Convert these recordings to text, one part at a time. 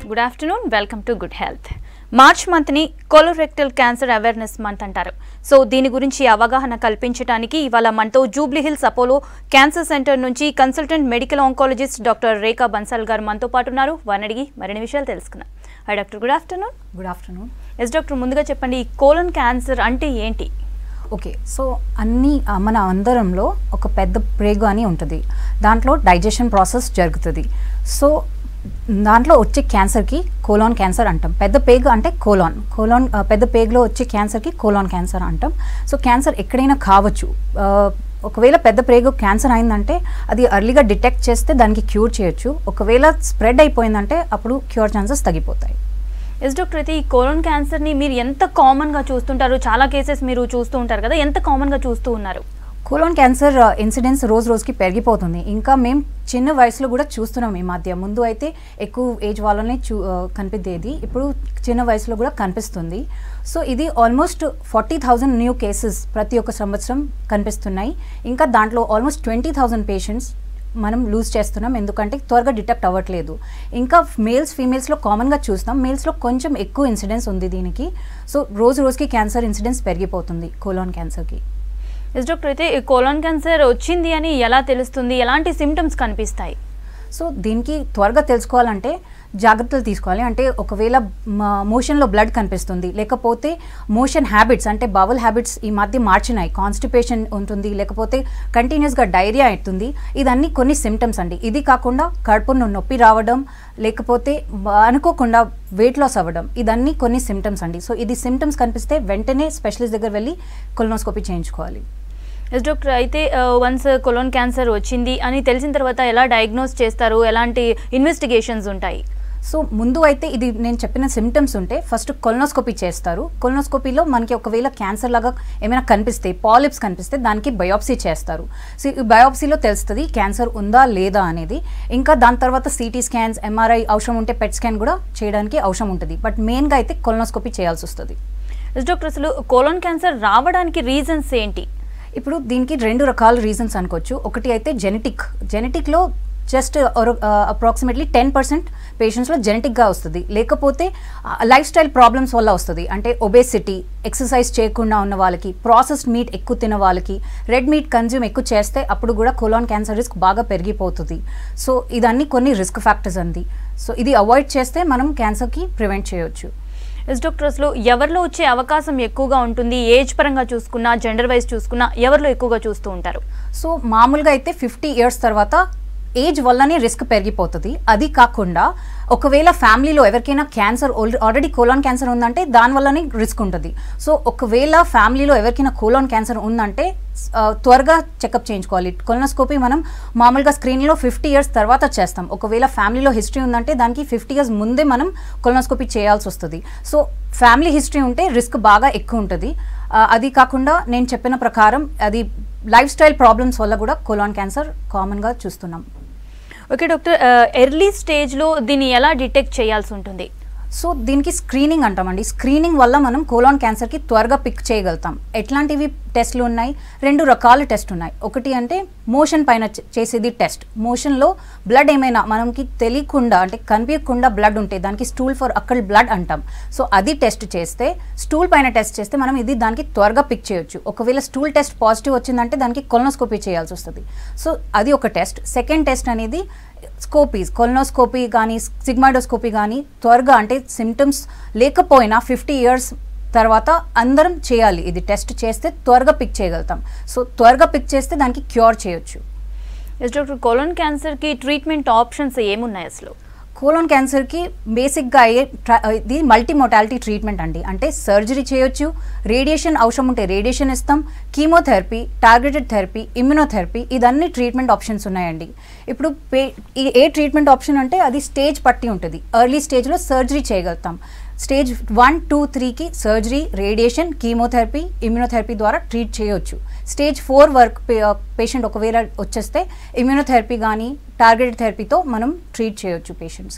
Good afternoon welcome to good health March మంత్ని colorectal cancer awareness month అంటారు so దీని గురించి అవగాహన కల్పించడానికి ఇవాళ మనతో జూబ్లీ హిల్స్ అపోలో క్యాన్సర్ సెంటర్ నుంచి consultant medical oncologist doctor Rekha Bansal garu మనతో పాటు ఉన్నారు వారిని అడిగి మరిన్ని విషయాలు తెలుసుకుందాం hi doctor good afternoon good afternoon yes doctor ముందుగా చెప్పండి ఈ కోలన్ క్యాన్సర్ అంటే ఏంటి ఓకే సో అన్ని ఆ, మన అందరంలో ఒక పెద్ద ప్రేగు అని ఉంటుంది దాంట్లో డైజెషన్ ప్రాసెస్ జరుగుతుంది సో దాంట్లో వచ్చే క్యాన్సర్కి కోలాన్ క్యాన్సర్ అంటాం పెద్ద పేగు అంటే కోలాన్ కోలాన్ ఆ, పెద్ద పేగులో వచ్చే క్యాన్సర్కి కోలాన్ క్యాన్సర్ అంటాం సో క్యాన్సర్ ఎక్కడైనా కావచ్చు ఆ, ఒకవేళ పెద్ద ప్రేగు క్యాన్సర్ అయిందంటే అది అర్లీగా డిటెక్ట్ చేస్తే దానికి క్యూర్ చేయొచ్చు ఒకవేళ స్ప్రెడ్ అయిపోయిందంటే అప్పుడు క్యూర్ ఛాన్సెస్ తగ్గిపోతాయి ఎస్ డాక్టర్ అయితే ఈ కోలన్ క్యాన్సర్ని మీరు ఎంత కామన్గా చూస్తుంటారు చాలా కేసెస్ మీరు చూస్తూ ఉంటారు కదా ఎంత కామన్గా చూస్తూ ఉన్నారు కోలాన్ క్యాన్సర్ ఇన్సిడెన్స్ రోజు రోజుకి పెరిగిపోతుంది ఇంకా మేము చిన్న వయసులో కూడా చూస్తున్నాం ఈ మధ్య ముందు అయితే ఎక్కువ ఏజ్ వాళ్ళనే చూ ఆ, కనిపించేది ఇప్పుడు చిన్న వయసులో కూడా కనిపిస్తుంది సో ఇది almost forty thousand new cases ప్రతి ఒక్క సంవత్సరం కనిపిస్తున్నాయి ఇంకా దాంట్లో ఆల్మోస్ట్ ట్వంటీ థౌజండ్ పేషెంట్స్ మనం లూజ్ చేస్తున్నాం ఎందుకంటే త్వరగా డిటెక్ట్ అవ్వట్లేదు ఇంకా మేల్స్ ఫీమేల్స్లో కామన్గా చూస్తాం మేల్స్లో కొంచెం ఎక్కువ ఇన్సిడెన్స్ ఉంది దీనికి సో రోజు రోజుకి క్యాన్సర్ ఇన్సిడెన్స్ పెరిగిపోతుంది కోలాన్ క్యాన్సర్కి ఎస్ డాక్టర్ అయితే ఈ కోలన్ క్యాన్సర్ వచ్చింది అని ఎలా తెలుస్తుంది ఎలాంటి సిమ్టమ్స్ కనిపిస్తాయి సో దీనికి త్వరగా తెలుసుకోవాలంటే జాగ్రత్తలు తీసుకోవాలి అంటే ఒకవేళ మోషన్లో బ్లడ్ కనిపిస్తుంది లేకపోతే మోషన్ హ్యాబిట్స్ అంటే బవల్ హ్యాబిట్స్ ఈ మధ్య మార్చినాయి కాన్స్టిపేషన్ ఉంటుంది లేకపోతే కంటిన్యూస్గా డైరియా అవుతుంది ఇదన్నీ కొన్ని సిమ్టమ్స్ అండి ఇది కాకుండా కడుపును నొప్పి రావడం లేకపోతే మ- అనుకోకుండా వెయిట్ లాస్ అవ్వడం ఇదన్నీ కొన్ని సిమ్టమ్స్ అండి సో ఇది సిమ్టమ్స్ కనిపిస్తే వెంటనే స్పెషలిస్ట్ దగ్గర వెళ్ళి కొలనోస్కోపీ చేయించుకోవాలి ఎస్ డాక్టర్ అయితే వన్స్ కొలోన్ క్యాన్సర్ వచ్చింది అని తెలిసిన తర్వాత ఎలా డయాగ్నోస్ చేస్తారు ఎలాంటి ఇన్వెస్టిగేషన్స్ ఉంటాయి సో ముందు అయితే ఇది నేను చెప్పిన సిమ్టమ్స్ ఉంటే ఫస్ట్ కొలనోస్కోపీ చేస్తారు కొలనోస్కోపీలో మనకి ఒకవేళ క్యాన్సర్ లాగా ఏమైనా కనిపిస్తే పాలిప్స్ కనిపిస్తే దానికి బయోప్సీ చేస్తారు సో ఈ బయోప్సీలో తెలుస్తుంది క్యాన్సర్ ఉందా లేదా అనేది ఇంకా దాని తర్వాత సిటీ స్కాన్స్ ఎంఆర్ఐ అవసరం ఉంటే పెట్ స్కాన్ కూడా చేయడానికి అవసరం ఉంటుంది బట్ మెయిన్గా అయితే కొలనోస్కోపీ చేయాల్సి వస్తుంది ఎస్ డాక్టర్ అసలు కోలోన్ క్యాన్సర్ రావడానికి రీజన్స్ ఏంటి ఇప్పుడు దీనికి రెండు రకాల రీజన్స్ అనుకోవచ్చు ఒకటి అయితే జెనెటిక్ జెనెటిక్లో జస్ట్ అప్రాక్సిమేట్లీ టెన్ పర్సెంట్ పేషెంట్స్లో జెనెటిక్గా వస్తుంది లేకపోతే లైఫ్ స్టైల్ ప్రాబ్లమ్స్ వల్ల వస్తుంది అంటే ఒబేసిటీ ఎక్సర్సైజ్ చేయకుండా ఉన్న వాళ్ళకి ప్రాసెస్డ్ మీట్ ఎక్కువ తిన్న వాళ్ళకి రెడ్ మీట్ కన్జ్యూమ్ ఎక్కువ చేస్తే అప్పుడు కూడా కొలాన్ క్యాన్సర్ రిస్క్ బాగా పెరిగిపోతుంది సో ఇదన్నీ కొన్ని రిస్క్ ఫ్యాక్టర్స్ అంది సో ఇది అవాయిడ్ చేస్తే మనం క్యాన్సర్కి ప్రివెంట్ చేయొచ్చు ఎస్ డాక్టర్ అసలు ఎవరిలో వచ్చే అవకాశం ఎక్కువగా ఉంటుంది ఏజ్ పరంగా చూసుకున్నా జెండర్ వైజ్ చూసుకున్నా ఎవరిలో ఎక్కువగా చూస్తూ ఉంటారు సో మామూలుగా అయితే ఫిఫ్టీ ఇయర్స్ తర్వాత ఏజ్ వల్లనే రిస్క్ పెరిగిపోతుంది అది కాకుండా ఒకవేళ ఫ్యామిలీలో ఎవరికైనా క్యాన్సర్ ఆల్రెడీ కోలాన్ క్యాన్సర్ ఉందంటే దాని వల్లనే రిస్క్ ఉంటుంది సో ఒకవేళ ఫ్యామిలీలో ఎవరికైనా కోలాన్ క్యాన్సర్ ఉందంటే ఆ, త్వరగా చెకప్ చేయించుకోవాలి కొలనోస్కోపీ మనం మామూలుగా స్క్రీన్లో ఫిఫ్టీ ఇయర్స్ తర్వాత చేస్తాం ఒకవేళ ఫ్యామిలీలో హిస్టరీ ఉందంటే దానికి ఫిఫ్టీ ఇయర్స్ ముందే మనం కొలనోస్కోపీ చేయాల్సి వస్తుంది సో ఫ్యామిలీ హిస్టరీ ఉంటే రిస్క్ బాగా ఎక్కువ ఉంటుంది ఆ, అది కాకుండా నేను చెప్పిన ప్రకారం అది లైఫ్ స్టైల్ ప్రాబ్లమ్స్ వల్ల కూడా కోలాన్ క్యాన్సర్ కామన్గా చూస్తున్నాం ఓకే డాక్టర్ ఎర్లీ స్టేజ్లో దీన్ని ఎలా డిటెక్ట్ చేయాల్సి ఉంటుంది సో దీనికి స్క్రీనింగ్ అంటామండి స్క్రీనింగ్ వల్ల మనం కోలాన్ క్యాన్సర్కి త్వరగా పిక్ చేయగలుగుతాం ఎట్లాంటివి టెస్ట్లు ఉన్నాయి రెండు రకాల టెస్ట్ ఉన్నాయి ఒకటి అంటే మోషన్ పైన చే- చేసేది టెస్ట్ మోషన్లో బ్లడ్ ఏమైనా మనకి తెలియకుండా అంటే కనిపించకుండా బ్లడ్ ఉంటే దానికి స్టూల్ ఫర్ అక్కల్ బ్లడ్ అంటాం సో అది టెస్ట్ చేస్తే స్టూల్ పైన టెస్ట్ చేస్తే మనం ఇది దానికి త్వరగా పిక్ చేయొచ్చు ఒకవేళ స్టూల్ టెస్ట్ పాజిటివ్ వచ్చిందంటే దానికి కొలనోస్కోపీ చేయాల్సి వస్తుంది సో అది ఒక టెస్ట్ సెకండ్ టెస్ట్ అనేది స్కోపీస్ కొలనోస్కోపీ కానీ సిగ్మాడోస్కోపీ కానీ త్వరగా అంటే సిమ్టమ్స్ లేకపోయినా ఫిఫ్టీ ఇయర్స్ తర్వాత అందరం చేయాలి ఇది టెస్ట్ చేస్తే త్వరగా పిక్ చేయగలుగుతాం సో త్వరగా పిక్ చేస్తే దానికి క్యూర్ చేయొచ్చు ఎస్ డాక్టర్ కోలోన్ క్యాన్సర్కి ట్రీట్మెంట్ ఆప్షన్స్ ఏమున్నాయి అసలు కోలోన్ క్యాన్సర్కి బేసిక్గా అయ్యే ట్ర- ఇది మల్టీ మొటాలిటీ ట్రీట్మెంట్ అండి అంటే సర్జరీ చేయొచ్చు రేడియేషన్ అవసరం ఉంటే రేడియేషన్ ఇస్తాం కీమోథెరపీ టార్గెటెడ్ థెరపీ ఇమ్యునోథెరపీ ఇదన్నీ ట్రీట్మెంట్ ఆప్షన్స్ ఉన్నాయండి ఇప్పుడు పే ఈ ఏ ట్రీట్మెంట్ ఆప్షన్ అంటే అది స్టేజ్ పట్టి ఉంటుంది ఎర్లీ స్టేజ్లో సర్జరీ చేయగలుగుతాం స్టేజ్ వన్ టూ త్రీకి సర్జరీ రేడియేషన్ కీమోథెరపీ ఇమ్యునోథెరపీ ద్వారా ట్రీట్ చేయొచ్చు స్టేజ్ ఫోర్ వర్క్ పేషెంట్ ఒకవేళ వచ్చేస్తే ఇమ్యునోథెరపీ కానీ టార్గెటెడ్ థెరపీతో మనం ట్రీట్ చేయొచ్చు పేషెంట్స్కి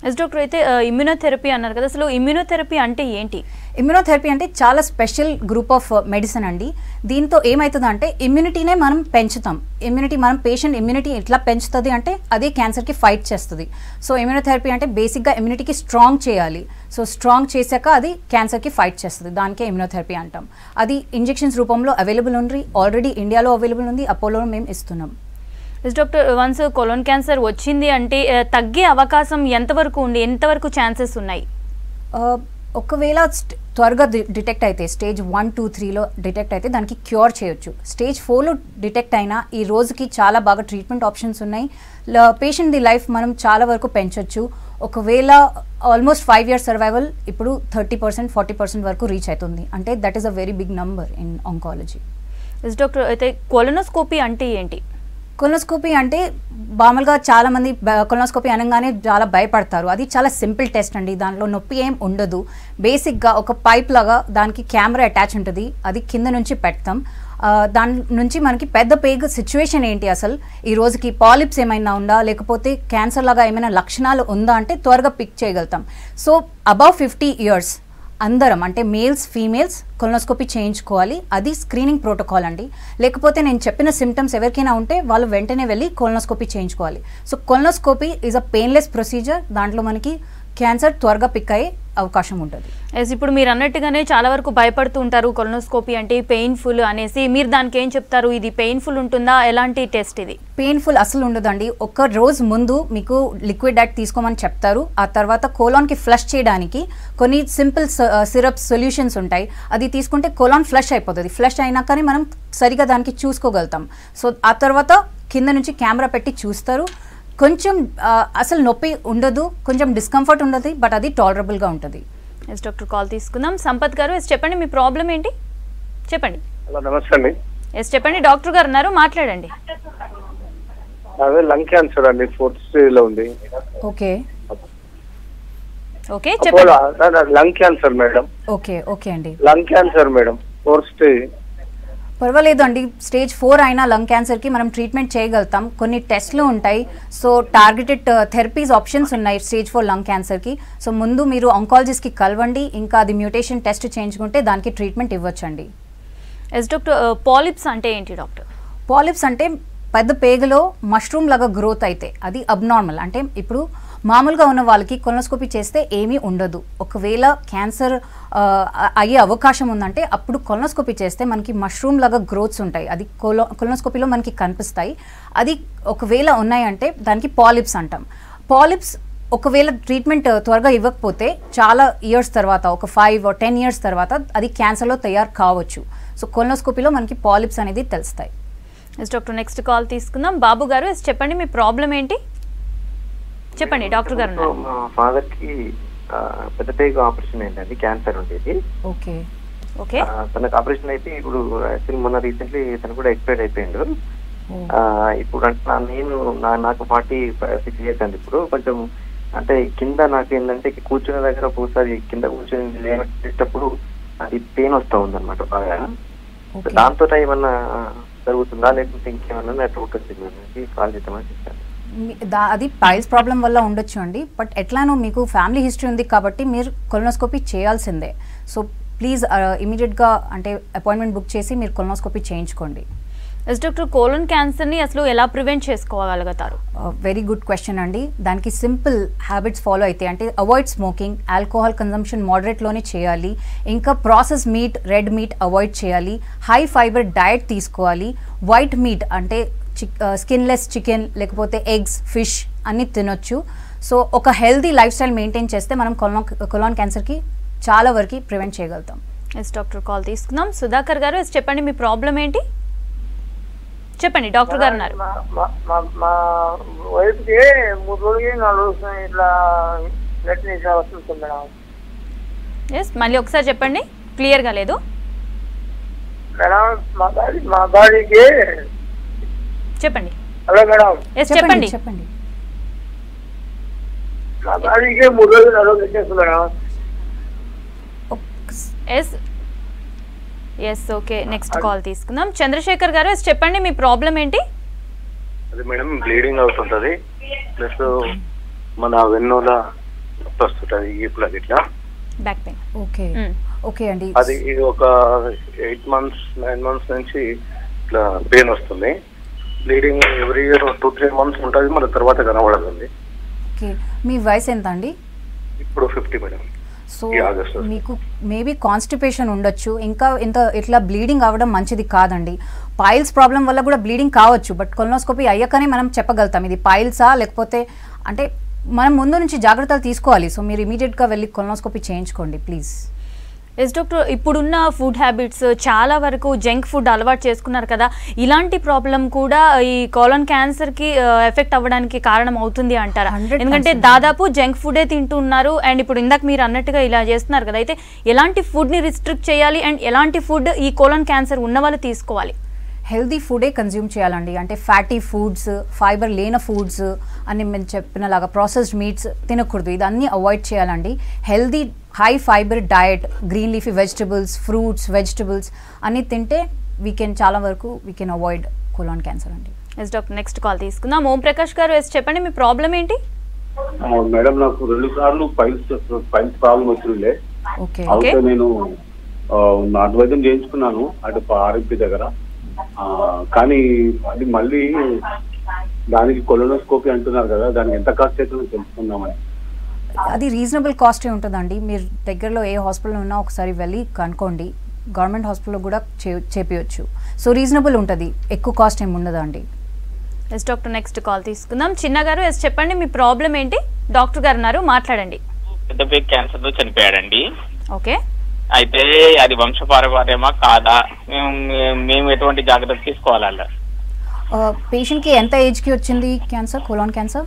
ఎస్ డాక్టర్ అయితే ఇమ్యూనోథెరపీ అన్నారు కదా అసలు ఇమ్యూనోథెరపీ అంటే ఏంటి ఇమ్యూనోథెరపీ అంటే చాలా స్పెషల్ గ్రూప్ ఆఫ్ మెడిసిన్ అండి దీంతో ఏమవుతుందంటే ఇమ్యూనిటీనే మనం పెంచుతాం ఇమ్యూనిటీ మనం పేషెంట్ ఇమ్యూనిటీ ఎట్లా పెంచుతుంది అంటే అదే క్యాన్సర్కి ఫైట్ చేస్తుంది సో ఇమ్యూనోథెరపీ అంటే బేసిక్గా ఇమ్యూనిటీకి స్ట్రాంగ్ చేయాలి సో స్ట్రాంగ్ చేశాక అది క్యాన్సర్కి ఫైట్ చేస్తుంది దానికే ఇమ్యూనోథెరపీ అంటాం అది ఇంజెక్షన్స్ రూపంలో అవైలబుల్ ఉంది ఆల్రెడీ ఇండియాలో అవైలబుల్ ఉంది అపోలో మేము ఇస్తున్నాం yes doctor once colon cancer వచ్చింది అంటే ఆ, తగ్గే అవకాశం ఎంతవరకు ఉంది ఎంతవరకు ఛాన్సెస్ ఉన్నాయి ఆ, ఒకవేళ స్ట్- త్వరగా డి- డిటెక్ట్ అయితే స్టేజ్ వన్ టూ త్రీలో డిటెక్ట్ అయితే దానికి క్యూర్ చేయొచ్చు స్టేజ్ ఫోర్లో డిటెక్ట్ అయినా ఈ రోజుకి చాలా బాగా ట్రీట్మెంట్ ఆప్షన్స్ ఉన్నాయి పేషెంట్ ది లైఫ్ మనం చాలా వరకు పెంచొచ్చు ఒకవేళ ఆల్మోస్ట్ ఫైవ్ ఇయర్స్ సర్వైవల్ ఇప్పుడు థర్టీ పర్సెంట్ ఫార్టీ పర్సెంట్ వరకు రీచ్ అవుతుంది అంటే that is a very big number in oncology yes doctor అయితే కొలనోస్కోపీ అంటే ఏంటి కొలనోస్కోపీ అంటే మామూలుగా చాలా మంది కొలనోస్కోపీ అనగానే చాలా భయపడతారు అది చాలా సింపుల్ టెస్ట్ అండి దాంట్లో నొప్పి ఏం ఉండదు బేసిక్గా ఒక పైప్ లాగా దానికి కెమెరా అటాచ్ ఉంటుంది అది కింద నుంచి పెడతాం ఆ, దాని నుంచి మనకి పెద్ద పేగు సిచ్యువేషన్ ఏంటి అసలు ఈ రోజుకి పాలిప్స్ ఏమైనా ఉందా లేకపోతే క్యాన్సర్ లాగా ఏమైనా లక్షణాలు ఉందా అంటే త్వరగా పిక్ చేయగలుగుతాం సో అబౌవ్ ఫిఫ్టీ ఇయర్స్ అందరం అంటే మేల్స్ ఫీమేల్స్ కొలనోస్కోపీ చేయించుకోవాలి అది స్క్రీనింగ్ ప్రోటోకాల్ అండి లేకపోతే నేను చెప్పిన సిమ్టమ్స్ ఎవరికైనా ఉంటే వాళ్ళు వెంటనే వెళ్ళి కొలనోస్కోపీ చేయించుకోవాలి so colonoscopy is a painless procedure దాంట్లో మనకి క్యాన్సర్ త్వరగా పిక్ అయ్యే అవకాశం ఉంటుంది ఎస్ ఇప్పుడు మీరు అన్నట్టుగానే చాలా వరకు భయపడుతూ ఉంటారు కొలనోస్కోపీ అంటే పెయిన్ఫుల్ అనేసి మీరు దానికి ఏం చెప్తారు ఇది పెయిన్ఫుల్ ఉంటుందా ఎలాంటి టెస్ట్ ఇది పెయిన్ఫుల్ అసలు ఉండదండి ఒక రోజు ముందు మీకు లిక్విడ్ డైట్ తీసుకోమని చెప్తారు ఆ తర్వాత కోలాన్కి ఫ్లష్ చేయడానికి కొన్ని సింపుల్ సిరప్ సొల్యూషన్స్ ఉంటాయి అది తీసుకుంటే కోలాన్ ఫ్లష్ అయిపోతుంది ఫ్లష్ అయినాకనే మనం సరిగా దానికి చూసుకోగలుగుతాం సో ఆ తర్వాత కింద నుంచి కెమెరా పెట్టి చూస్తారు కొంచెం ఆ, అసలు నొప్పి ఉండదు కొంచెం డిస్కంఫర్ట్ ఉండదు బట్ అది టాలరబుల్గా ఉంటుంది ఎస్ డాక్టర్ కాల్ తీసుకుందాం సంపత్ గారు ఎస్ చెప్పండి మీ ప్రాబ్లం ఏంటి చెప్పండి హలో నమస్తే అండి ఎస్ చెప్పండి డాక్టర్ గారు ఉన్నారు మాట్లాడండి అదే లంగ్ క్యాన్సర్ అండి ఫోర్త్ స్టేజ్ లో ఉంది ఓకే ఓకే అపోలో చెప్పండి lung cancer madam okay okay అండి lung cancer madam fourth stage పర్వాలేదు అండి స్టేజ్ ఫోర్ అయినా లంగ్ క్యాన్సర్కి మనం ట్రీట్మెంట్ చేయగలుగుతాం కొన్ని టెస్ట్లు ఉంటాయి సో టార్గెటెడ్ థెరపీస్ ఆప్షన్స్ ఉన్నాయి స్టేజ్ ఫోర్ లంగ్ క్యాన్సర్కి సో ముందు మీరు ఆంకాలజిస్ట్కి కలవండి ఇంకా అది మ్యూటేషన్ టెస్ట్ చేయించుకుంటే దానికి ట్రీట్మెంట్ ఇవ్వచ్చండి ఎస్ డాక్టర్ పాలిప్స్ అంటే ఏంటి డాక్టర్ పాలిప్స్ అంటే పెద్ద పేగులో మష్రూమ్ లాగా గ్రోత్ అయితే అది అబ్నార్మల్ అంటే ఇప్పుడు మామూలుగా ఉన్న వాళ్ళకి కొలనోస్కోపీ చేస్తే ఏమీ ఉండదు ఒకవేళ క్యాన్సర్ ఆ, అయ్యే అవకాశం ఉందంటే అప్పుడు కొలనోస్కోపీ చేస్తే మనకి మష్రూమ్ లాగా గ్రోత్స్ ఉంటాయి అది కొలో కొలనోస్కోపీలో మనకి కనిపిస్తాయి అది ఒకవేళ ఉన్నాయంటే దానికి పాలిప్స్ అంటాం పాలిప్స్ ఒకవేళ ట్రీట్మెంట్ త్వరగా ఇవ్వకపోతే చాలా ఇయర్స్ తర్వాత ఒక ఫైవ్ టెన్ ఇయర్స్ తర్వాత అది క్యాన్సర్లో తయారు కావచ్చు సో కొలనోస్కోపీలో మనకి పాలిప్స్ అనేది తెలుస్తాయి ఎస్ డాక్టర్ నెక్స్ట్ కాల్ తీసుకుందాం బాబు గారు ఎస్ చెప్పండి మీ ప్రాబ్లం ఏంటి చెప్పండి డాక్టర్ గారు ఉన్నారు మా ఫాదర్ కి ఆ, పెద్ద పేగు ఆపరేషన్ అయిందండి క్యాన్సర్ ఉండేది ఓకే ఓకే ఆ, తనకు ఆపరేషన్ అయితే ఇప్పుడు యాక్చువల్లీ మొన్న రీసెంట్లీ తను కూడా ఎక్స్పైర్ అయిపోయిండు ఆ, ఇప్పుడు అంటే నా- నేను నా నాకు ఫార్టీ సిక్స్ ఇయర్స్ అండి ఇప్పుడు కొంచెం అంటే కింద నాకు ఏంటంటే కూర్చునే దగ్గర ఒకసారి కింద కూర్చొని లేనప్పుడు అది పెయిన్ వస్తూ ఉంది అనమాట బాగా ఓకే దాంతో ఏమన్నా జరుగుతుందా లేకపోతే ఇంకేమన్నా అట్లా ఉంటుంది కాల్ చేద్దామని చెప్పాను మీ- దా అది పైల్స్ ప్రాబ్లం వల్ల ఉండొచ్చు అండి బట్ ఎట్లానో మీకు ఫ్యామిలీ హిస్టరీ ఉంది కాబట్టి మీరు కొలనోస్కోపీ చేయాల్సిందే సో ప్లీజ్ ఇమీడియట్గా అంటే అపాయింట్మెంట్ బుక్ చేసి మీరు కొలనోస్కోపీ చేయించుకోండి ఎస్ డాక్టర్ కోలన్ క్యాన్సర్ని అసలు ఎలా ప్రివెంట్ చేసుకోగలుగుతారు వెరీ గుడ్ క్వశ్చన్ అండి దానికి సింపుల్ హ్యాబిట్స్ ఫాలో అయితే అంటే అవాయిడ్ స్మోకింగ్ ఆల్కహాల్ కన్జంప్షన్ మోడరేట్లోనే చేయాలి ఇంకా process meat red meat avoid చేయాలి హై ఫైబర్ డయట్ తీసుకోవాలి వైట్ మీట్ అంటే చిక్ స్కిన్లెస్ చికెన్ లేకపోతే ఎగ్స్ ఫిష్ అన్ని తినొచ్చు సో ఒక హెల్దీ లైఫ్ స్టైల్ మెయింటైన్ చేస్తే మనం కొలాన్ కొలాన్ క్యాన్సర్కి చాలా వరకు ప్రివెంట్ చేయగలుగుతాం ఎస్ డాక్టర్ కాల్ తీసుకుందాం సుధాకర్ గారు ఎస్ చెప్పండి మీ ప్రాబ్లం ఏంటి చెప్పండి డాక్టర్ గారు ఉన్నారు మా- మా- మా- మా వైఫ్కి మూడు రోజులకి నాలుగు రోజులు ఇట్లా బ్లడ్ నీసా వస్తుంది మేడం ఎస్ మళ్ళీ ఒకసారి చెప్పండి క్లియర్గా లేదు మేడం మా బాడీ మా బాడీకి చెప్పండి హలో మేడం ఎస్ చెప్పండి చెప్పండి మా బాడీకి మూడు రోజులు నాలుగు రోజులు వచ్చేస్తుంది madam yes yes okay next call తీసుకుందాం చంద్రశేఖర్ గారు ఎస్ చెప్పండి మీ ప్రాబ్లం ఏంటి అది మేడం బ్లీడింగ్ అవుతుంటది ప్లస్ మన వెన్నుల నొప్పి వస్తుంటది ఈపులో ఇట్లా బ్యాక్ పెయిన్ ఓకే ఓకే అండి అది ఒక ఎయిట్ మంత్స్ నైన్ మంత్స్ నుంచి ఇట్లా పెయిన్ వస్తుంది bleeding every year two three months ఉంటుంది మళ్ళీ తర్వాత కనబడుతుంది ఓకే మీ వయసు ఎంత అండి ఇప్పుడు ఫిఫ్టీ మేడం సో ఈ ఆగస్ట్ వస్తుంది. మీకు మేబీ కాన్స్టిపేషన్ ఉండొచ్చు ఇంకా ఇంత ఇట్లా బ్లీడింగ్ అవ్వడం మంచిది కాదండి పైల్స్ ప్రాబ్లం వల్ల కూడా బ్లీడింగ్ కావచ్చు బట్ కొలనోస్కోపీ అయ్యాకనే మనం చెప్పగలుగుతాం ఇది పైల్సా లేకపోతే అంటే మనం ముందు నుంచి జాగ్రత్తలు తీసుకోవాలి సో మీరు ఇమీడియట్గా వెళ్ళి కొలనోస్కోపీ చేయించుకోండి ప్లీజ్ ఎస్ డాక్టర్ ఇప్పుడున్న ఫుడ్ హ్యాబిట్స్ చాలా వరకు జంక్ ఫుడ్ అలవాటు చేసుకున్నారు కదా ఇలాంటి ప్రాబ్లం కూడా ఈ కాలన్ క్యాన్సర్కి ఎఫెక్ట్ అవ్వడానికి కారణం అవుతుంది అంటారా 100% ఎందుకంటే దాదాపు జంక్ ఫుడే తింటున్నారు అండ్ ఇప్పుడు ఇందాక మీరు అన్నట్టుగా ఇలా చేస్తున్నారు కదా అయితే ఎలాంటి ఫుడ్ని రిస్ట్రిక్ట్ చేయాలి అండ్ ఎలాంటి ఫుడ్ ఈ కోలన్ క్యాన్సర్ ఉన్న వాళ్ళు తీసుకోవాలి హెల్దీ ఫుడే కన్జ్యూమ్ చేయాలండి అంటే ఫ్యాటీ ఫుడ్స్ ఫైబర్ లేని ఫుడ్స్ అని మేము చెప్పినలాగా ప్రాసెస్డ్ మీట్స్ తినకూడదు ఇదన్నీ అవాయిడ్ చేయాలండి healthy high fibre diet green leafy vegetables fruits vegetables అన్నీ తింటే వీ కెన్ చాలా వరకు we can avoid colon cancer అండి ఎస్ డాక్టర్ నెక్స్ట్ కాల్ తీసుకుందాం ఓం ప్రకాష్ గారు ఎస్ చెప్పండి మీ ప్రాబ్లం ఏంటి ఆ, మేడం నాకు రెండు సార్లు పైల్స్ పైల్స్ ప్రాబ్లం వచ్చిండే ఓకే Okay. అయితే నేను ఆ, నాటు వైద్యం చేయించుకున్నాను అటు ఆర్ఎంపీ దగ్గర ఆ, కానీ అది మళ్ళీ దానికి కొలనోస్కోపీ అంటున్నారు కదా దానికి ఎంత ఖర్చు అవుతుందో తెలుసుకుందామని అది రీజనబుల్ కాస్టే ఉంటుందండి మీరు దగ్గరలో ఏ హాస్పిటల్ ఉన్నా ఒకసారి వెళ్ళి కనుక్కోండి గవర్నమెంట్ హాస్పిటల్లో కూడా చే చేపించచ్చు సో రీజనబుల్ ఉంటుంది ఎక్కువ కాస్ట్ ఏమి ఉండదండి ఎస్ డాక్టర్ నెక్స్ట్ కాల్ తీసుకుందాం చిన్న గారు ఎస్ చెప్పండి మీ ప్రాబ్లం ఏంటి డాక్టర్ గారు ఉన్నారు మాట్లాడండి పెద్ద పేరు క్యాన్సర్ తో చనిపోయాడండి ఓకే అయితే అది వంశపారపర్యమా కాదా మేము మేము ఎటువంటి జాగ్రత్తలు తీసుకోవాలి పేషెంట్కి ఎంత ఏజ్కి వచ్చింది క్యాన్సర్ కోలాన్ క్యాన్సర్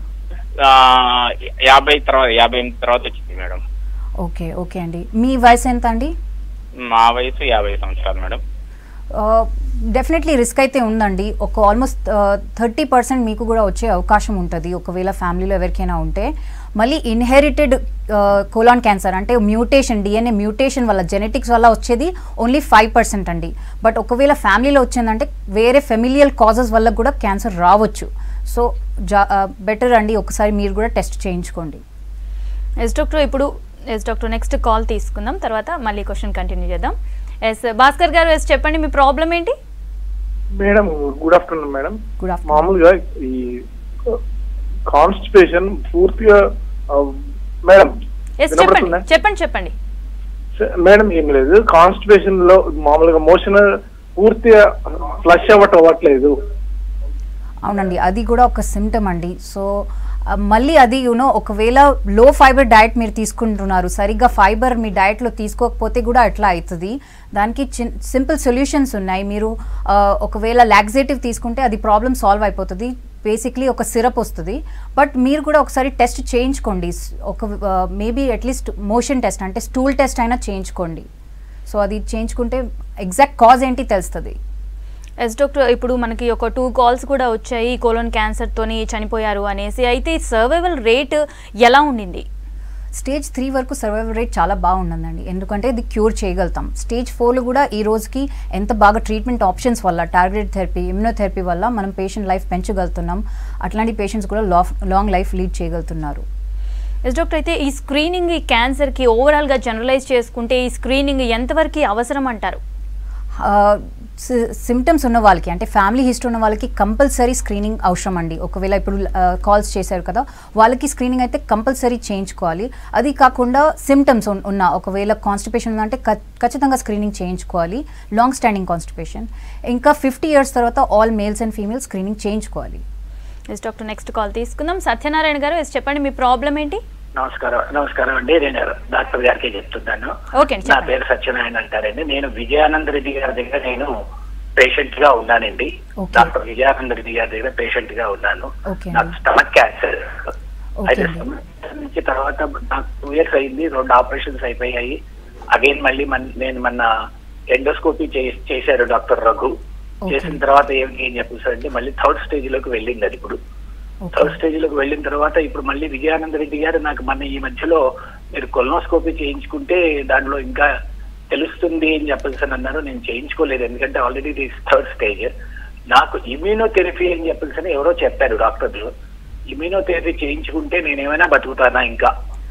యాభై తర్వాత యాభై ఎనిమిది తర్వాత వచ్చింది మేడం ఓకే ఓకే అండి మీ వయసు ఎంత అండి మా వయసు యాభై సంవత్సరాలు మేడం డెఫినెట్లీ రిస్క్ అయితే ఉందండి ఒక ఆల్మోస్ట్ థర్టీ పర్సెంట్ మీకు కూడా వచ్చే అవకాశం ఉంటుంది ఒకవేళ ఫ్యామిలీలో ఎవరికైనా ఉంటే మళ్ళీ ఇన్హెరిటెడ్ కోలాన్ క్యాన్సర్ అంటే మ్యూటేషన్ డిఎన్ఏ మ్యూటేషన్ వల్ల జెనెటిక్స్ వల్ల వచ్చేది ఓన్లీ ఫైవ్ పర్సెంట్ అండి బట్ ఒకవేళ ఫ్యామిలీలో వచ్చిందంటే వేరే ఫెమిలియల్ కాజెస్ వల్ల కూడా క్యాన్సర్ రావచ్చు సో జా బెటర్ అండి ఒకసారి మీరు కూడా టెస్ట్ చేయించుకోండి ఎస్ డాక్టర్ ఇప్పుడు ఎస్ డాక్టర్ నెక్స్ట్ కాల్ తీసుకుందాం తర్వాత మళ్ళీ క్వశ్చన్ కంటిన్యూ చేద్దాం ఎస్ భాస్కర్ గారు ఎస్ చెప్పండి మీ ప్రాబ్లం ఏంటి madam good afternoon madam good afternoon మామూలుగా ఈ కాన్స్టిపేషన్ పూర్తిగా ఆ, మేడం ఎస్ చెప్పండి వినపడుతుందా? చెప్పండి చెప్పండి స- మేడం ఏం లేదు కాన్స్టిపేషన్ లో మామూలుగా మోషన్ పూర్తిగా ఫ్లష్ అవ్వటం అవ్వట్లేదు అవునండి అది కూడా ఒక సిమ్టమ్ అండి సో ఆ, మళ్ళీ అది యూనో ఒకవేళ లో ఫైబర్ డయట్ మీరు తీసుకుంటున్నారు సరిగ్గా ఫైబర్ మీ డయట్లో తీసుకోకపోతే కూడా అట్లా అవుతుంది దానికి చిన్ సింపుల్ సొల్యూషన్స్ ఉన్నాయి మీరు ఆ, ఒకవేళ లాక్సేటివ్ తీసుకుంటే అది ప్రాబ్లమ్ సాల్వ్ అయిపోతుంది బేసిక్లీ ఒక సిరప్ వస్తుంది బట్ మీరు కూడా ఒకసారి టెస్ట్ చేయించుకోండి స్- ఒక మేబీ అట్లీస్ట్ మోషన్ టెస్ట్ అంటే స్టూల్ టెస్ట్ అయినా చేయించుకోండి సో అది చేయించుకుంటే ఎగ్జాక్ట్ కాజ్ ఏంటి తెలుస్తుంది ఎస్ డాక్టర్ ఇప్పుడు మనకి ఒక టూ కాల్స్ కూడా వచ్చాయి కోలోన్ క్యాన్సర్తోని చనిపోయారు అనేసి అయితే సర్వైవల్ రేట్ ఎలా ఉండింది స్టేజ్ త్రీ వరకు సర్వైవల్ రేట్ చాలా బాగుంటుందండి ఎందుకంటే ఇది క్యూర్ చేయగలుగుతాం స్టేజ్ ఫోర్లో కూడా ఈ రోజుకి ఎంత బాగా ట్రీట్మెంట్ ఆప్షన్స్ వల్ల టార్గెట్ థెరపీ ఇమ్యూనోథెరపీ వల్ల మనం పేషెంట్ లైఫ్ పెంచగలుగుతున్నాం అట్లాంటి పేషెంట్స్ కూడా లాంగ్ లైఫ్ లీడ్ చేయగలుగుతున్నారు ఎస్ డాక్టర్ అయితే ఈ స్క్రీనింగ్ ఈ క్యాన్సర్కి ఓవరాల్గా జనరలైజ్ చేసుకుంటే ఈ స్క్రీనింగ్ ఎంతవరకు అవసరం అంటారు సిమ్టమ్స్ ఉన్న వాళ్ళకి అంటే ఫ్యామిలీ హిస్టరీ ఉన్న వాళ్ళకి కంపల్సరీ స్క్రీనింగ్ అవసరం అండి ఒకవేళ ఇప్పుడు కాల్స్ చేశారు కదా వాళ్ళకి స్క్రీనింగ్ అయితే కంపల్సరీ చేయించుకోవాలి అది కాకుండా సిమ్టమ్స్ ఉన్న ఒకవేళ కాన్స్టిపేషన్ ఉందంటే ఖ- ఖచ్చితంగా స్క్రీనింగ్ చేయించుకోవాలి లాంగ్ స్టాండింగ్ కాన్స్టిపేషన్ ఇంకా ఫిఫ్టీ ఇయర్స్ తర్వాత all males and females screening చేయించుకోవాలి ఎస్ డాక్టర్ నెక్స్ట్ కాల్ తీసుకుందాం సత్యనారాయణ గారు ఎస్ చెప్పండి మీ ప్రాబ్లం ఏంటి నమస్కారం నమస్కారం అండి నేను డాక్టర్ గారికి చెప్తున్నాను ఓకే అండి నా చెప్పండి పేరు సత్యనారాయణ అంటారండి నేను విజయానంద రెడ్డి గారి దగ్గర నేను పేషెంట్ గా ఉన్నానండి Okay. డాక్టర్ విజయానంద రెడ్డి గారి దగ్గర పేషెంట్ గా ఉన్నాను Okay. నాకు స్టమక్ క్యాన్సర్ Okay అయితే అండి. stomach నుంచి తర్వాత నాకు టూ ఇయర్స్ అయింది రెండు ఆపరేషన్స్ అయిపోయాయి అగైన్ మళ్ళీ మన- నేను మొన్న ఎండోస్కోపీ చేశారు డాక్టర్ రఘు Okay. చేసిన తర్వాత ఏం ఏం చెప్పేసారంటే మళ్ళీ థర్డ్ స్టేజ్ లోకి వెళ్ళింది అది ఇప్పుడు ఓకే థర్డ్ స్టేజ్ లోకి వెళ్ళిన తర్వాత ఇప్పుడు మళ్ళీ విజయానంద రెడ్డి గారు నాకు మన ఈ మధ్యలో మీరు కొలనోస్కోపీ చేయించుకుంటే దాంట్లో ఇంకా తెలుస్తుంది అని చెప్పేసి అని అన్నారు నేను చేయించుకోలేదు ఎందుకంటే ఆల్రెడీ దిస్ థర్డ్ స్టేజ్ నాకు ఇమ్యూనోథెరపీ అని చెప్పేసి అని ఎవరో చెప్పారు డాక్టర్లు ఇమ్యూనోథెరపీ చేయించుకుంటే నేను ఏమైనా బతుకుతానా ఇంకా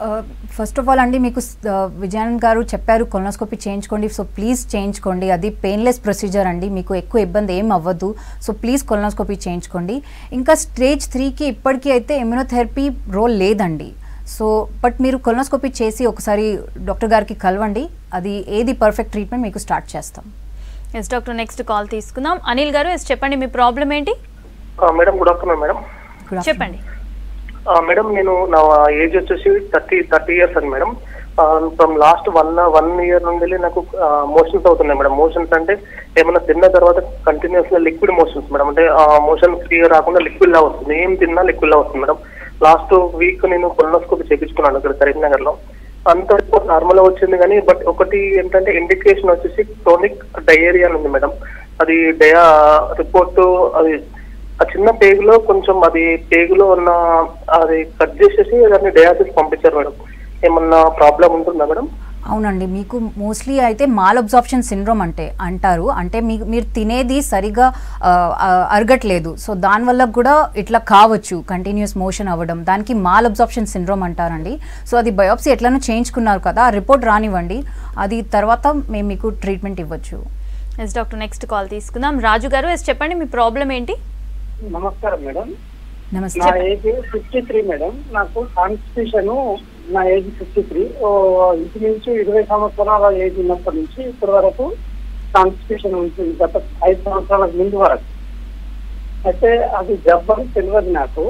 ఫస్ట్ ఆఫ్ ఆల్ అండి మీకు ఆ, విజయానంద్ గారు చెప్పారు కొలనోస్కోపీ చేయించుకోండి సో ప్లీజ్ చేయించుకోండి అది పెయిన్లెస్ ప్రొసీజర్ అండి మీకు ఎక్కువ ఇబ్బంది ఏం అవ్వదు సో ప్లీజ్ కొలనోస్కోపీ చేయించుకోండి ఇంకా స్టేజ్ త్రీకి ఇప్పటికీ అయితే ఇమ్యునోథెరపీ రోల్ లేదండి సో బట్ మీరు కొలనోస్కోపీ చేసి ఒకసారి డాక్టర్ గారికి కలవండి అది ఏది పర్ఫెక్ట్ ట్రీట్మెంట్ మీకు స్టార్ట్ చేస్తాం ఎస్ డాక్టర్ నెక్స్ట్ కాల్ తీసుకుందాం అనిల్ గారు ఎస్ చెప్పండి మీ ప్రాబ్లం ఏంటి madam good afternoon madam Good afternoon. చెప్పండి మేడం నేను నా ఏజ్ వచ్చేసి థర్టీ థర్టీ ఇయర్స్ అండి madam from last one one year నుండి నాకు మోషన్స్ అవుతున్నాయి మేడం మోషన్స్ అంటే ఏమైనా తిన్న తర్వాత కంటిన్యూస్ గా లిక్విడ్ మోషన్స్ మేడం అంటే మోషన్ ఫ్రీగా రాకుండా లిక్విడ్ లా వస్తుంది ఏం తిన్నా లిక్విడ్ లా వస్తుంది మేడం లాస్ట్ వీక్ నేను కొలనోస్కోపీ చేపించుకున్నాను ఇక్కడ కరీంనగర్ లో అంత నార్మల్ వచ్చింది కానీ బట్ ఒకటి ఏంటంటే ఇండికేషన్ వచ్చేసి క్రోనిక్ డయేరియా ఉంది మేడం అది డయా రిపోర్ట్ అది ఆ చిన్న పేగులో కొంచెం అది పేగులో ఉన్న అది కట్ చేసేసి దాన్ని డయాసిస్ పంపించారు మేడం ఏమన్నా ప్రాబ్లం ఉంటుందా మేడం అవునండి మీకు మోస్ట్లీ అయితే మాల్ అబ్జార్ప్షన్ సిండ్రోమ్ అంటే అంటారు అంటే మీకు మీరు తినేది సరిగా ఆ, ఆ, అరగట్లేదు సో దానివల్ల కూడా ఇట్లా కావచ్చు కంటిన్యూస్ మోషన్ అవ్వడం దానికి మాల్ అబ్జార్ప్షన్ సిండ్రోమ్ అంటారండి సో అది బయోప్సీ ఎట్లనో చేయించుకున్నారు కదా ఆ రిపోర్ట్ రానివ్వండి అది తర్వాత మేము మీకు ట్రీట్మెంట్ ఇవ్వచ్చు ఎస్ డాక్టర్ నెక్స్ట్ కాల్ తీసుకుందాం రాజు గారు ఎస్ చెప్పండి మీ ప్రాబ్లం ఏంటి నమస్కారం మేడం నమస్తే నా ఏజ్ ఫిఫ్టీ త్రీ మేడం నాకు కాన్స్టిట్యూషన్ నా ఏజ్ ఫిఫ్టీ త్రీ ఇంచుమించు ఇరవై సంవత్సరాల ఏజ్ ఉన్నప్పటి నుంచి ఇప్పటి వరకు కాన్స్టిట్యూషన్ ఉంటుంది గత ఐదు సంవత్సరాలకు ముందు వరకు అయితే అది జబ్బు అని తెలియదు నాకు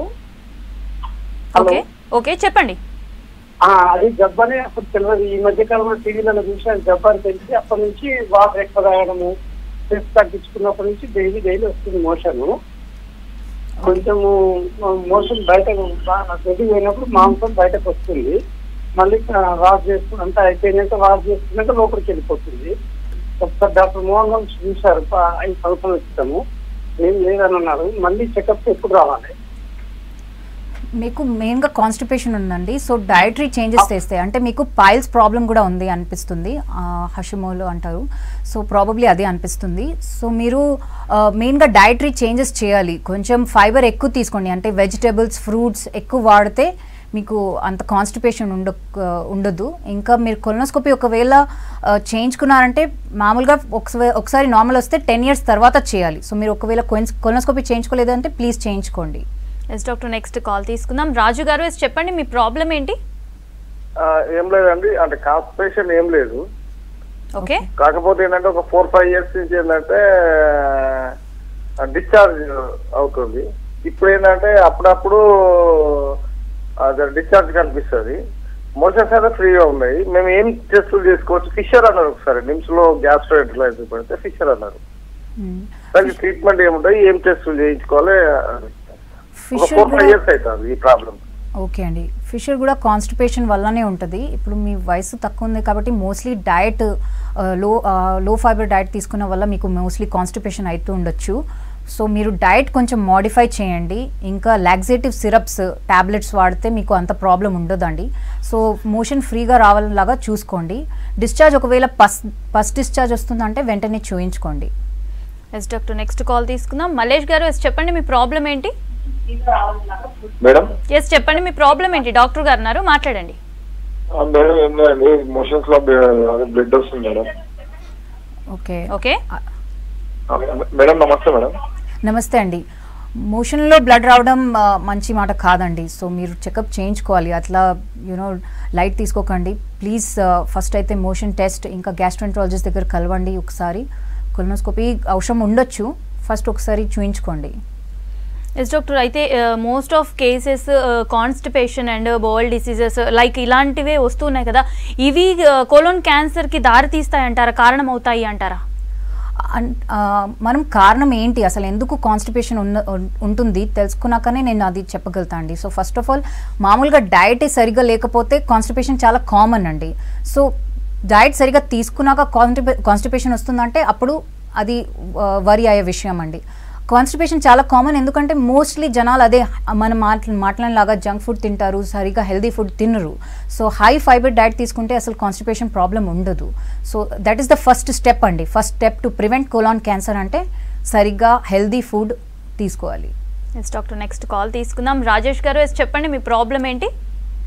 హలో. ఓకే ఓకే చెప్పండి ఆ, అది జబ్బు అని అప్పుడు తెలియదు ఈ మధ్య కాలంలో టీవీలలో చూసి అది జబ్బు అని తెలిసి అప్పటి నుంచి వాటర్ ఎక్కువ తాగడము స్ట్రెస్ తగ్గించుకున్నప్పటి నుంచి డైలీ డైలీ వస్తుంది మోషన్ కొంచెము మోషన్ బయటకు గడ్డి పోయినప్పుడు మాంసం బయటకు వస్తుంది మళ్ళీ వాష్ చేసుకుని అంతా అయిపోయినాక వాష్ చేసుకున్నాక లోపలికి వెళ్ళిపోతుంది ఒకసారి డాక్టర్ మోహన్ గారు చూశారు ప- ఐదు సంవత్సరాల క్రితము ఏం లేదని అన్నారు మళ్ళీ చెకప్ ఎప్పుడు రావాలి మీకు మెయిన్గా కాన్స్టిపేషన్ ఉందండి సో డయటరీ చేంజెస్ చేస్తే అంటే మీకు పైల్స్ ప్రాబ్లం కూడా ఉంది అనిపిస్తుంది హషిమోలో అంటారు సో ప్రాబబ్లీ అదే అనిపిస్తుంది సో మీరు మెయిన్గా డయటరీ చేంజెస్ చేయాలి కొంచెం ఫైబర్ ఎక్కువ తీసుకోండి అంటే వెజిటేబుల్స్ ఫ్రూట్స్ ఎక్కువ వాడితే మీకు అంత కాన్స్టిపేషన్ ఉండ ఉండదు ఇంకా మీరు కొలనోస్కోపీ ఒకవేళ ఆ, చేయించుకున్నారంటే మామూలుగా ఒకసారి ఒకసారి నార్మల్ వస్తే టెన్ ఇయర్స్ తర్వాత చేయాలి సో మీరు ఒకవేళ కొలనోస్కోపీ చేయించుకోలేదంటే ప్లీజ్ చేయించుకోండి ఎస్ డాక్టర్ నెక్స్ట్ కాల్ తీసుకుందాం రాజు గారు ఎస్ చెప్పండి మీ ప్రాబ్లం ఏంటి ఆ, ఏం లేదండి అంటే కాన్స్టిపేషన్ ఏం లేదు ఓకే కాకపోతే ఏంటంటే ఒక ఫోర్ ఫైవ్ ఇయర్స్ నుంచి ఏంటంటే డిశ్చార్జ్ అవుతుంది ఇప్పుడు ఏంటంటే అప్పుడప్పుడు డిశ్చార్జ్ కనిపిస్తుంది మోషన్స్ అయితే ఫ్రీగా ఉన్నాయి మేము ఏం టెస్టులు చేసుకోవచ్చు ఫిషర్ అన్నారు ఒకసారి నిమ్స్ లో గ్యాస్ట్రో ఎంటలైజర్ పడితే ఫిషర్ అన్నారు దానికి ట్రీట్మెంట్ ఏముంటాయి ఏం టెస్టులు చేయించుకోవాలి ఒక ఫిషర్ ఫోర్ ఫైవ్ ఇయర్స్ అవుతుంది ఈ ప్రాబ్లం ఓకే అండి ఫిషర్ కూడా కాన్స్టిపేషన్ వల్లనే ఉంటుంది ఇప్పుడు మీ వయసు తక్కువ ఉంది కాబట్టి మోస్ట్లీ డయట్ లో లో ఫైబర్ డయట్ తీసుకున్న వల్ల మీకు మోస్ట్లీ కాన్స్టిపేషన్ అవుతూ ఉండొచ్చు సో మీరు డయట్ కొంచెం మాడిఫై చేయండి ఇంకా లాక్సేటివ్ సిరప్స్ టాబ్లెట్స్ వాడితే మీకు అంత ప్రాబ్లం ఉండదండి సో మోషన్ ఫ్రీగా రావాలలాగా చూసుకోండి డిశ్చార్జ్ ఒకవేళ పస్ పస్ డిశ్చార్జ్ వస్తుందంటే వెంటనే చూయించుకోండి ఎస్ డాక్టర్ నెక్స్ట్ కాల్ తీసుకుందాం మలేష్ గారు ఎస్ చెప్పండి మీ ప్రాబ్లం ఏంటి మేడం ఎస్ చెప్పండి మీ ప్రాబ్లం ఏంటి డాక్టర్ గారు ఉన్నారు మాట్లాడండి ఆ, మేడం ఏం లేదండి మోషన్స్ లో బ్లడ్ వస్తుంది మేడం ఓకే ఓకే ఆ, మేడం నమస్తే మేడం నమస్తే అండి మోషన్లో బ్లడ్ రావడం ఆ, మంచి మాట కాదండి సో మీరు చెకప్ చేయించుకోవాలి అట్లా యూనో లైట్ తీసుకోకండి ప్లీజ్ ఫస్ట్ అయితే మోషన్ టెస్ట్ ఇంకా గ్యాస్ట్రెంట్రాలజిస్ట్ దగ్గర కలవండి ఒకసారి కొలనోస్కోపీ అవసరం ఉండొచ్చు ఫస్ట్ ఒకసారి చూయించుకోండి ఎస్ డాక్టర్ అయితే most of cases constipation and bowel diseases like ఇలాంటివే వస్తున్నాయి కదా ఇవి కోలోన్ క్యాన్సర్కి దారి తీస్తాయంటారా కారణం అవుతాయి అంటారా అన్- ఆ, మనం కారణం ఏంటి అసలు ఎందుకు కాన్స్టిపేషన్ ఉన్న ఉం- ఉంటుంది తెలుసుకున్నాకనే నేను అది చెప్పగలుగుతా అండి సో ఫస్ట్ ఆఫ్ ఆల్ మామూలుగా డయటే సరిగా లేకపోతే కాన్స్టిపేషన్ చాలా కామన్ అండి సో డయట్ సరిగా తీసుకున్నాక కాన్స్టిపే కాన్స్టిపేషన్ వస్తుందంటే అప్పుడు అది వరి అయ్యే విషయం అండి కాన్స్టిపేషన్ చాలా కామన్ ఎందుకంటే మోస్ట్లీ జనాలు అదే మనం మాట్లా మాట్లాడినలాగా జంక్ ఫుడ్ తింటారు సరిగా హెల్దీ ఫుడ్ తినరు సో హై ఫైబర్ డైట్ తీసుకుంటే అసలు కాన్స్టిపేషన్ ప్రాబ్లం ఉండదు so that is the first step అండి first step to prevent colon cancer అంటే సరిగ్గా హెల్దీ ఫుడ్ తీసుకోవాలి ఎస్ డాక్టర్ నెక్స్ట్ కాల్ తీసుకుందాం రాజేష్ గారు ఎస్ చెప్పండి మీ ప్రాబ్లం ఏంటి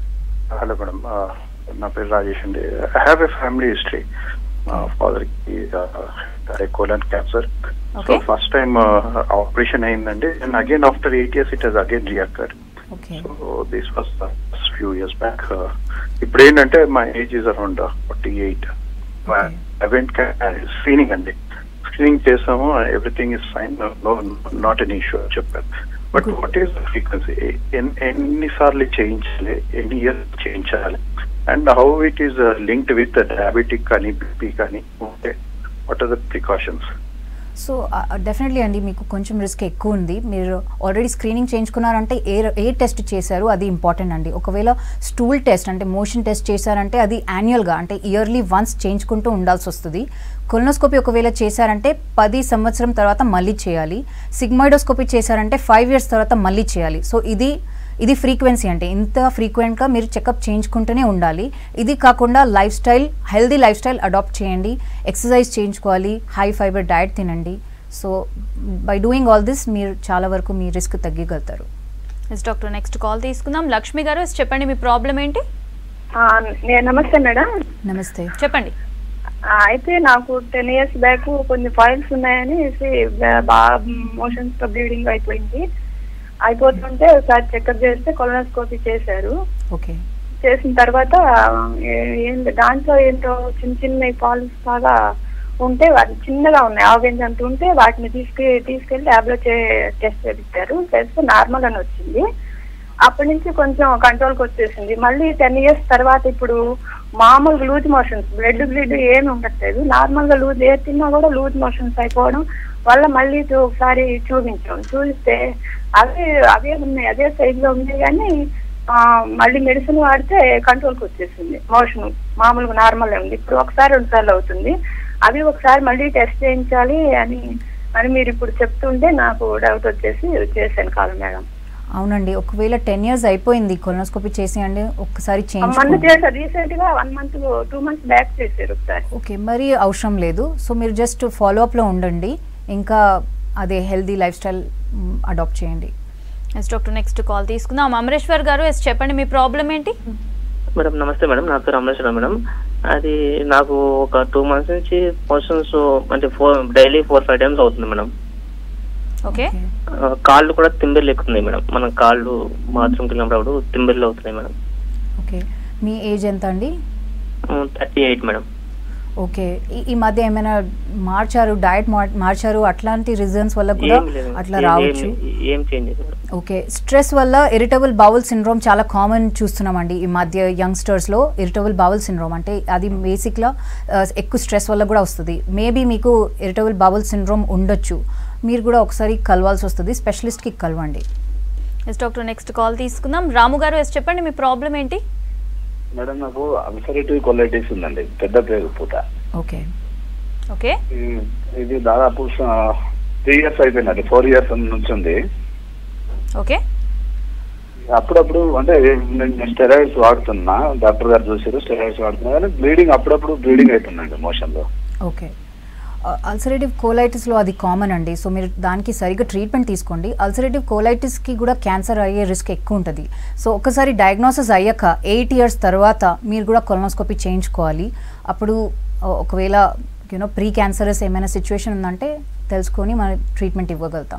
హలో మేడం నా పేరు రాజేష్ అండి I have a family history మా ఫాదర్ కి అదే colon cancer so Okay. First time operation అయిందండి and again after eight years it has again reoccur okay so this was few years back ఇప్పుడు ఏంటంటే మా age is around forty eight haven't screening అండి screening చేసాము everything is fine no not an issue చెప్పారు but what is frequency ఎన్నిసార్లు చేయించాలి ఎన్ని years చేయించాలి and how it is linked with diabetic కానీ బీపీ కానీ okay what are the precautions so definitely అండి మీకు కొంచెం రిస్క్ ఎక్కువ ఉంది మీరు ఆల్రెడీ స్క్రీనింగ్ చేయించుకున్నారంటే ఏ ఏ టెస్ట్ చేశారు అది ఇంపార్టెంట్ అండి ఒకవేళ స్టూల్ టెస్ట్ అంటే మోషన్ టెస్ట్ చేశారంటే అది యాన్యువల్గా అంటే ఇయర్లీ వన్స్ చేయించుకుంటూ ఉండాల్సి వస్తుంది కొలనోస్కోపీ ఒకవేళ చేశారంటే పది సంవత్సరం తర్వాత మళ్ళీ చేయాలి సిగ్మైడోస్కోపీ చేశారంటే ఫైవ్ ఇయర్స్ తర్వాత మళ్ళీ చేయాలి సో ఇది ఇది ఫ్రీక్వెన్సీ అంటే ఇంత ఫ్రీక్వెంట్గా మీరు చెకప్ చేయించుకుంటూనే ఉండాలి ఇది కాకుండా lifestyle healthy lifestyle adapt చేయండి ఎక్సర్సైజ్ చేయించుకోవాలి హై ఫైబర్ డయట్ తినండి so by doing all this మీరు చాలా వరకు మీ రిస్క్ తగ్గగలుగుతారు ఎస్ డాక్టర్ నెక్స్ట్ కాల్ తీసుకుందాం లక్ష్మి గారు ఎస్ చెప్పండి మీ ప్రాబ్లం ఏంటి నేను నమస్తే మేడం నమస్తే చెప్పండి ఆ, అయితే నాకు టెన్ ఇయర్స్ బ్యాక్ కొన్ని ఫైల్స్ ఉన్నాయని బాగా మోషన్స్ తో బ్లీడింగ్ అయిపోయింది అయిపోతుంటే ఒకసారి చెకప్ చేస్తే కొలనోస్కోపీ చేశారు ఓకే చేసిన తర్వాత ఏ- ఏం దాంట్లో ఏంటో చిన్న చిన్న పాలిస్ లాగా ఉంటే వాటి చిన్నగా ఉన్నాయి ఆవెంజ్ అంత ఉంటే వాటిని తీసుకు తీసుకెళ్లి టాబ్లెట్ టెస్ట్ చేయించారు చేస్తే నార్మల్ అని వచ్చింది అప్పటి నుంచి కొంచెం కంట్రోల్కి వచ్చేసింది మళ్ళీ టెన్ ఇయర్స్ తర్వాత ఇప్పుడు మామూలుగా లూజ్ మోషన్స్ బ్లడ్ బ్లడ్ ఏమి ఉండట్లేదు నార్మల్ గా లూజ్ ఏ తిన్నా కూడా లూజ్ మోషన్స్ అయిపోవడం వల్ల మళ్ళీ చూ- ఒకసారి చూపించాం చూపిస్తే అవే అవే ఉన్నాయి అదే సైజ్ లో ఉన్నాయి కానీ ఆ, మళ్ళీ మెడిసిన్ వాడితే కంట్రోల్కి వచ్చేసింది మోషన్ మామూలుగా నార్మల్ ఉంది ఇప్పుడు ఒకసారి రెండు సార్లు అవుతుంది అవి ఒకసారి మళ్ళీ టెస్ట్ చేయించాలి అని అని మీరు ఇప్పుడు చెప్తుంటే నాకు డౌట్ వచ్చేసి చేశాను కాదు మేడం అవునండి ఒకవేళ టెన్ ఇయర్స్ అయిపోయింది కొలనోస్కోపీ చేసి అండి ఒక్కసారి మొన్న చేయించుకోండి చేశారు రీసెంట్ గా one month two months back చేశారు ఒకసారి ఓకే మరి అవసరం లేదు సో మీరు జస్ట్ ఫాలోఅప్లో ఉండండి ఇంకా అదే హెల్దీ లైఫ్ స్టైల్ అడాప్ట్ చేయండి ఎస్ డాక్టర్ నెక్స్ట్ కాల్ తీసుకుందాం అమరేశ్వర్ గారు ఎస్ చెప్పండి మీ ప్రాబ్లం ఏంటి మేడం నమస్తే మేడం నా పేరు రమేశ్వర మేడం అది నాకు ఒక టూ మంత్స్ నుంచి మోషన్స్ అంటే four daily four five times అవుతుంది మేడం ఓకే ఆ, కాళ్ళు కూడా తిమ్మిర్లు ఎక్కుతున్నాయి మేడం మన కాళ్ళు బాత్రూమ్కి వెళ్ళినప్పుడు తిమ్మిర్లు అవుతున్నాయి మేడం ఓకే మీ ఏజ్ ఎంత అండి థర్టీ ఎయిట్ మేడం ఓకే ఈ- ఈ మధ్య ఏమైనా మార్చారు డయట్ మార్చారు అట్లాంటి రీజన్స్ వల్ల కూడా ఏం లేదు అట్లా ఏం- రావచ్చు ఏం- ఏం చేంజ్ లేదు మేడం ఓకే స్ట్రెస్ వల్ల ఇరిటబుల్ బౌల్ సిండ్రోమ్ చాలా కామన్ చూస్తున్నామండి ఈ మధ్య యంగ్స్టర్స్లో ఇరిటబుల్ బౌల్ సిండ్రోమ్ అంటే అది బేసిక్గా ఎక్కువ స్ట్రెస్ వల్ల కూడా వస్తుంది మేబీ మీకు ఇరిటబుల్ బౌల్ సిండ్రోమ్ ఉండొచ్చు మీరు కూడా ఒకసారి కలవాల్సి వస్తుంది స్పెషలిస్ట్కి కలవండి ఎస్ డాక్టర్ నెక్స్ట్ కాల్ తీసుకుందాం రాము గారు ఎస్ చెప్పండి మీ ప్రాబ్లం ఏంటి మేడం నాకు అల్సరేటివ్ కొలైటిస్ ఉందండి పెద్ద పేరు పూత ఓకే ఓకే ఈ- ఇది దాదాపు త్రీ ఇయర్స్ అయిపోయిందండి ఫోర్ ఇయర్స్ నుంచి ఉంది ఓకే అప్పుడప్పుడు అంటే నేను స్టెరాయిడ్స్ వాడుతున్నా డాక్టర్ గారు చూసారు స్టెరాయిడ్స్ వాడుతున్నా కానీ బ్లీడింగ్ అప్పుడప్పుడు బ్లీడింగ్ అవుతుందండి మోషన్ లో ఓకే అల్సరేటివ్ కోలైటిస్లో అది కామన్ అండి సో మీరు దానికి సరిగ్గా ట్రీట్మెంట్ తీసుకోండి అల్సరేటివ్ కోలైటిస్కి కూడా క్యాన్సర్ అయ్యే రిస్క్ ఎక్కువ ఉంటుంది సో ఒకసారి డయాగ్నోసిస్ అయ్యాక ఎయిట్ ఇయర్స్ తర్వాత మీరు కూడా కొలనోస్కోపీ చేయించుకోవాలి అప్పుడు ఆ, ఒకవేళ యూనో ప్రీ క్యాన్సరస్ ఏమైనా సిచ్యువేషన్ ఉందంటే తెలుసుకొని మనం ట్రీట్మెంట్ ఇవ్వగలుగుతాం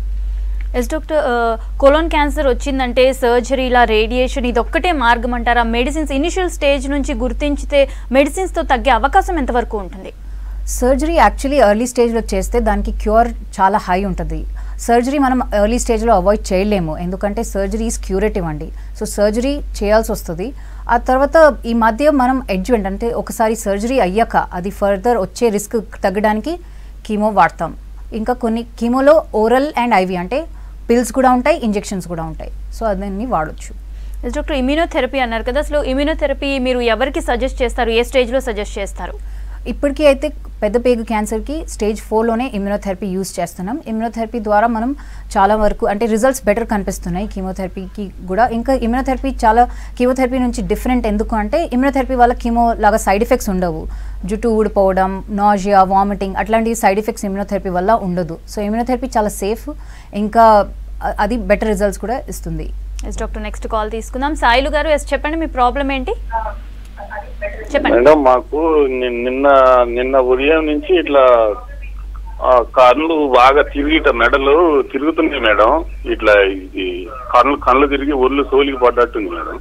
ఎస్ డాక్టర్ కొలోన్ క్యాన్సర్ వచ్చిందంటే సర్జరీ ఇలా రేడియేషన్ ఇది ఒక్కటే మార్గం అంటారా మెడిసిన్స్ ఇనిషియల్ స్టేజ్ నుంచి గుర్తించితే మెడిసిన్స్తో తగ్గే అవకాశం ఎంతవరకు ఉంటుంది సర్జరీ యాక్చువల్లీ ఎర్లీ స్టేజ్లో చేస్తే దానికి క్యూర్ చాలా హై ఉంటుంది సర్జరీ మనం ఎర్లీ స్టేజ్లో అవాయిడ్ చేయలేము ఎందుకంటే సర్జరీ ఈజ్ క్యూరేటివ్ అండి సో సర్జరీ చేయాల్సి వస్తుంది ఆ తర్వాత ఈ మధ్య మనం ఎడ్జ్మెంట్ అంటే ఒకసారి సర్జరీ అయ్యాక అది ఫర్దర్ వచ్చే రిస్క్ తగ్గడానికి కీమో వాడతాం ఇంకా కొన్ని కీమోలో ఓరల్ అండ్ ఐవి అంటే పిల్స్ కూడా ఉంటాయి ఇంజెక్షన్స్ కూడా ఉంటాయి సో అదన్నీ వాడొచ్చు ఎస్ డాక్టర్ ఇమ్యూనోథెరపీ అన్నారు కదా అసలు ఇమ్యూనోథెరపీ మీరు ఎవరికి సజెస్ట్ చేస్తారు ఏ స్టేజ్లో సజెస్ట్ చేస్తారు ఇప్పటికీ అయితే పెద్ద పేగు క్యాన్సర్కి స్టేజ్ ఫోర్లోనే ఇమ్యునోథెరపీ యూస్ చేస్తున్నాం ఇమ్యునోథెరపీ ద్వారా మనం చాలా వరకు అంటే రిజల్ట్స్ బెటర్ కనిపిస్తున్నాయి కీమోథెరపీకి కూడా ఇంకా ఇమ్యునోథెరపీ చాలా కీమోథెరపీ నుంచి డిఫరెంట్ ఎందుకు అంటే ఇమ్యునోథెరపీ వల్ల కీమో లాగా సైడ్ ఎఫెక్ట్స్ ఉండవు జుట్టు ఊడిపోవడం నాజియా వామిటింగ్ అట్లాంటి సైడ్ ఎఫెక్ట్స్ ఇమ్యునోథెరపీ వల్ల ఉండదు సో ఇమ్యునోథెరపీ చాలా సేఫ్ ఇంకా అ- అది బెటర్ రిజల్ట్స్ కూడా ఇస్తుంది ఎస్ డాక్టర్ నెక్స్ట్ కాల్ తీసుకుందాం సాయిలు గారు ఎస్ చెప్పండి మీ ప్రాబ్లం ఏంటి చెప్పండి మేడం మాకు ని- నిన్న నిన్న ఉదయం నుంచి ఇట్లా ఆ, కళ్ళు బాగా తిరిగిట మెడలు తిరుగుతున్నాయి మేడం ఇట్లా ఇది కళ్ళు కళ్ళు తిరిగి ఒళ్ళు సోలికి పడ్డట్టుంది మేడం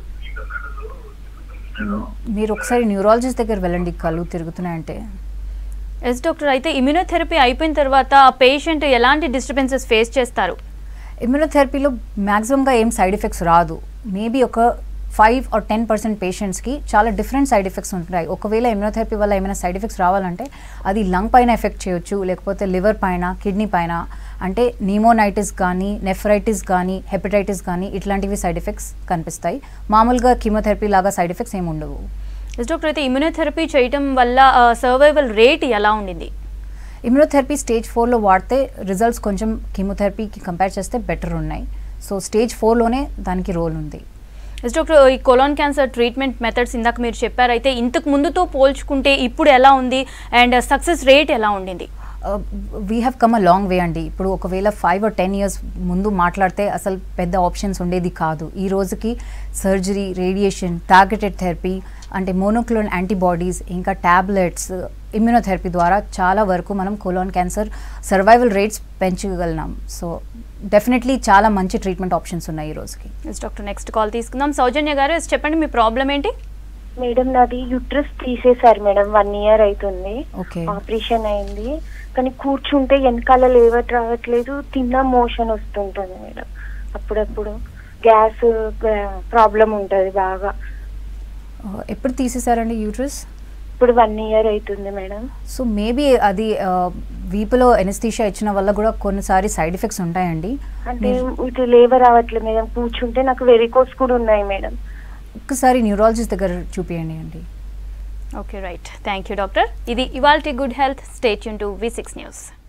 మీరు ఒకసారి న్యూరాలజిస్ట్ దగ్గర వెళ్ళండి కళ్ళు తిరుగుతున్నాయంటే ఎస్ డాక్టర్ అయితే ఇమ్యూనోథెరపీ అయిపోయిన తర్వాత ఆ పేషెంట్ ఎలాంటి డిస్టర్బెన్సెస్ ఫేస్ చేస్తారు ఇమ్యూనోథెరపీలో మ్యాక్సిమంగా ఏం సైడ్ ఎఫెక్ట్స్ రాదు మేబీ ఒక ఫైవ్ ఆర్ టెన్ పర్సెంట్ పేషెంట్స్కి చాలా డిఫరెంట్ సైడ్ ఎఫెక్ట్స్ ఉంటాయి ఒకవేళ ఇమ్యూనోథెరపీ వల్ల ఏమైనా సైడ్ ఎఫెక్ట్స్ రావాలంటే అది లంగ్ పైన ఎఫెక్ట్ చేయొచ్చు లేకపోతే లివర్ పైన కిడ్నీ పైన అంటే నీమోనైటిస్ కానీ నెఫ్రైటిస్ కానీ హెపటైటిస్ కానీ ఇట్లాంటివి సైడ్ ఎఫెక్ట్స్ కనిపిస్తాయి మామూలుగా కీమోథెరపీ లాగా సైడ్ ఎఫెక్ట్స్ ఏమి ఉండవు ఎస్ డాక్టర్ అయితే ఇమ్యూనోథెరపీ చేయటం వల్ల సర్వైవల్ రేట్ ఎలా ఉండింది ఇమ్యూనోథెరపీ స్టేజ్ ఫోర్లో వాడితే రిజల్ట్స్ కొంచెం కీమోథెరపీకి కంపేర్ చేస్తే బెటర్ ఉన్నాయి సో స్టేజ్ ఫోర్లోనే దానికి రోల్ ఉంది ఎస్ డాక్టర్ ఈ కొలాన్ క్యాన్సర్ ట్రీట్మెంట్ మెథడ్స్ ఇందాక మీరు చెప్పారైతే ఇంతకు ముందుతో పోల్చుకుంటే ఇప్పుడు ఎలా ఉంది అండ్ సక్సెస్ రేట్ ఎలా ఉండింది we have come a long way అండి ఇప్పుడు ఒకవేళ ఫైవ్ ఆర్ టెన్ ఇయర్స్ ముందు మాట్లాడితే అసలు పెద్ద ఆప్షన్స్ ఉండేది కాదు ఈ రోజుకి సర్జరీ రేడియేషన్ టార్గెటెడ్ థెరపీ అంటే మోనోక్లోన్ యాంటీబాడీస్ ఇంకా ట్యాబ్లెట్స్ ఇమ్యూనోథెరపీ ద్వారా చాలా వరకు మనం కోలాన్ క్యాన్సర్ సర్వైవల్ రేట్స్ పెంచగలిగినాం సో డెఫినెట్లీ చాలా మంచి ట్రీట్మెంట్ ఆప్షన్స్ ఉన్నాయి ఈ రోజుకి ఎస్ డాక్టర్ నెక్స్ట్ కాల్ తీసుకుందాం సౌజన్య గారు ఎస్ చెప్పండి మీ ప్రాబ్లం ఏంటి మేడం నాది యుట్రస్ తీసేశారు మేడం వన్ ఇయర్ అవుతుంది ఓకే ఆపరేషన్ అయింది కానీ కూర్చుంటే వెనకాల లేవట్ రావట్లేదు తిన్న మోషన్ వస్తుంటుంది మేడం అప్పుడప్పుడు గ్యాస్ ప్రాబ్లం ఉంటది బాగా ఎప్పుడు తీసేశారండి యూట్రస్ ఇప్పుడు వన్ ఇయర్ అవుతుంది మేడం సో మేబీ అది ఆ, వీపులో ఎనస్థీషియా ఇచ్చిన వల్ల కూడా కొన్నిసారి సైడ్ ఎఫెక్ట్స్ ఉంటాయండి అంటే ఇటు లేవ రావట్లేదు మేడం కూర్చుంటే నాకు వెరికోస్ కూడా ఉన్నాయి మేడం ఒక్కసారి న్యూరాలజిస్ట్ దగ్గర చూపియండి అండి okay right thank you doctor ఇది ఇవాల్టి గుడ్ హెల్త్ స్టేట్ యూన్ టు వి సిక్స్ న్యూస్